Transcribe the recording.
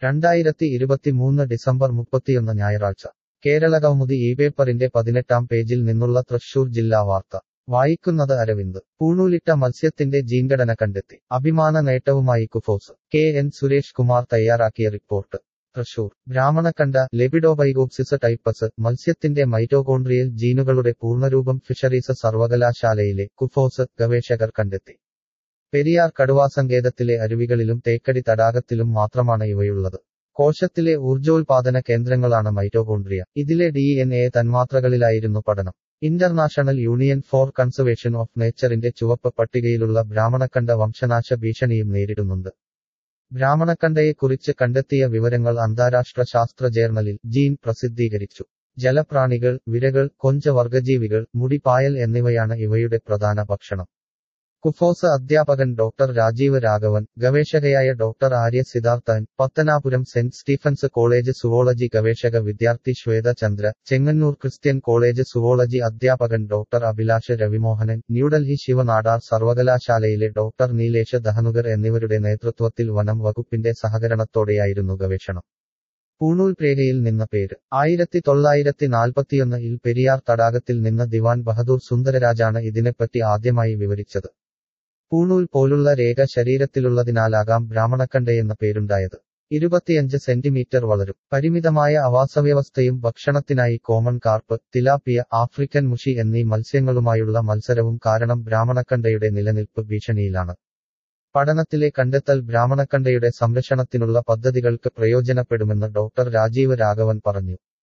രണ്ടായിരത്തി ഇരുപത്തിമൂന്ന് ഡിസംബർ മുപ്പത്തിയൊന്ന് ഞായറാഴ്ച കേരളകൗമുദി ഈ പേപ്പറിന്റെ പതിനെട്ടാം പേജിൽ നിന്നുള്ള തൃശൂർ ജില്ലാ വാർത്ത വായിക്കുന്നത് അരവിന്ദ് പൂണൂലിട്ട മത്സ്യത്തിന്റെ ജീൻഘടന കണ്ടെത്തി അഭിമാന നേട്ടവുമായി കുഫോസ് കെ എൻ സുരേഷ് കുമാർ തയ്യാറാക്കിയ റിപ്പോർട്ട് തൃശൂർ ബ്രാഹ്മണക്കണ്ട ലെബിഡോബൈഗോപ്സിസ് ടൈപ്പസ് മത്സ്യത്തിന്റെ മൈറ്റോകോൺട്രിയൽ ജീനുകളുടെ പൂർണ്ണരൂപം ഫിഷറീസ് സർവകലാശാലയിലെ കുഫോസ് ഗവേഷകർ കണ്ടെത്തി പെരിയാർ കടുവാസങ്കേതത്തിലെ അരുവികളിലും തേക്കടി തടാകത്തിലും മാത്രമാണ് ഇവയുള്ളത് കോശത്തിലെ ഊർജോൽപാദന കേന്ദ്രങ്ങളാണ് മൈറ്റോകോൺട്രിയ ഇതിലെ ഡി എൻ എ തന്മാത്രകളിലായിരുന്നു പഠനം international union for conservation of നേച്ചറിന്റെ ചുവപ്പ് പട്ടികയിലുള്ള ബ്രാഹ്മണക്കണ്ട വംശനാശ ഭീഷണിയും നേരിടുന്നുണ്ട് ബ്രാഹ്മണക്കണ്ടയെക്കുറിച്ച് കണ്ടെത്തിയ വിവരങ്ങൾ അന്താരാഷ്ട്ര ശാസ്ത്ര ജേർണലിൽ ജീൻ പ്രസിദ്ധീകരിച്ചു ജലപ്രാണികൾ വിരകൾ കൊഞ്ച വർഗജീവികൾ മുടിപായൽ എന്നിവയാണ് ഇവയുടെ പ്രധാന ഭക്ഷണം കുഫോസ് അധ്യാപകൻ ഡോക്ടർ രാജീവ് രാഘവൻ ഗവേഷകയായ doctor Arya Siddharthan Pathanapuram Saint Stephen's college zoology ഗവേഷക വിദ്യാർത്ഥി Swetha Chandra Chengannur Christian college zoology അധ്യാപകൻ ഡോക്ടർ അഭിലാഷ് രവിമോഹനൻ ന്യൂഡൽഹി ശിവനാടാർ സർവകലാശാലയിലെ ഡോക്ടർ നീലേഷ് ദഹനുകർ എന്നിവരുടെ നേതൃത്വത്തിൽ വനം വകുപ്പിന്റെ സഹകരണത്തോടെയായിരുന്നു ഗവേഷണം പൂണൂൽ പ്രേഗയിൽ നിന്ന പേര് ആയിരത്തി തൊള്ളായിരത്തി നാൽപ്പത്തിയൊന്നിൽ പെരിയാർ തടാകത്തിൽ നിന്ന് ദിവാൻ ബഹദൂർ സുന്ദരരാജാണ് ഇതിനെപ്പറ്റി ആദ്യമായി വിവരിച്ചത് പൂണൂൽ പോലുള്ള രേഖ ശരീരത്തിലുള്ളതിനാലാകാം ബ്രാഹ്മണക്കണ്ടയെന്ന പേരുണ്ടായത് ഇരുപത്തിയഞ്ച് സെന്റിമീറ്റർ വളരും പരിമിതമായ ആവാസവ്യവസ്ഥയും ഭക്ഷണത്തിനായി കോമൺ കാർപ്പ് തിലാപ്പിയ ആഫ്രിക്കൻ മുഷി എന്നീ മത്സ്യങ്ങളുമായുള്ള മത്സരവും കാരണം ബ്രാഹ്മണക്കണ്ടയുടെ നിലനിൽപ്പ് ഭീഷണിയിലാണ് പഠനത്തിലെ കണ്ടെത്തൽ ബ്രാഹ്മണക്കണ്ടയുടെ സംരക്ഷണത്തിനുള്ള പദ്ധതികൾക്ക് പ്രയോജനപ്പെടുമെന്ന് ഡോക്ടർ രാജീവ് രാഘവൻ പറഞ്ഞു